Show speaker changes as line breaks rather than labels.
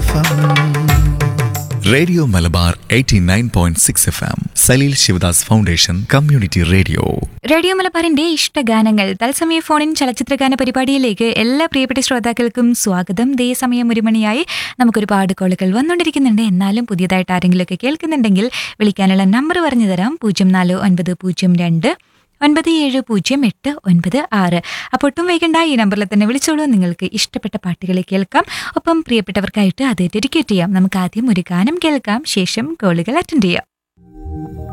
F M
radio Malabar 89.6 F M Salil Sivadas foundation community radio
radio മലബാറിന്റെ ഇഷ്ടഗാനങ്ങൾ തത്സമയ ഫോണിൻ ചലച്ചിത്രഗാന പരിപാടിയിലേക്ക് എല്ലാ പ്രിയപ്പെട്ട ശ്രോതാക്കൾക്കും സ്വാഗതം ദേ സമയം ഒരു മണിയായി നമുക്കൊരുപാട് കോളുകൾ വന്നുകൊണ്ടിരിക്കുന്നുണ്ട് എന്നാലും പുതിയതായിട്ട് ആരെങ്കിലുമൊക്കെ കേൾക്കുന്നുണ്ടെങ്കിൽ വിളിക്കാനുള്ള നമ്പർ പറഞ്ഞു തരാം പൂജ്യം നാല് ഒൻപത് പൂജ്യം രണ്ട് ഒൻപത് ഏഴ് പൂജ്യം എട്ട് ഒൻപത് ആറ് അപ്പോൾ ഒട്ടും വൈകണ്ട ഈ നമ്പറിൽ തന്നെ വിളിച്ചോളൂ നിങ്ങൾക്ക് ഇഷ്ടപ്പെട്ട പാട്ടുകളെ കേൾക്കാം ഒപ്പം പ്രിയപ്പെട്ടവർക്കായിട്ട് അത് ഡെഡിക്കേറ്റ് ചെയ്യാം നമുക്ക് ആദ്യം ഒരു ഗാനം കേൾക്കാം ശേഷം കോളുകൾ അറ്റൻഡ് ചെയ്യാം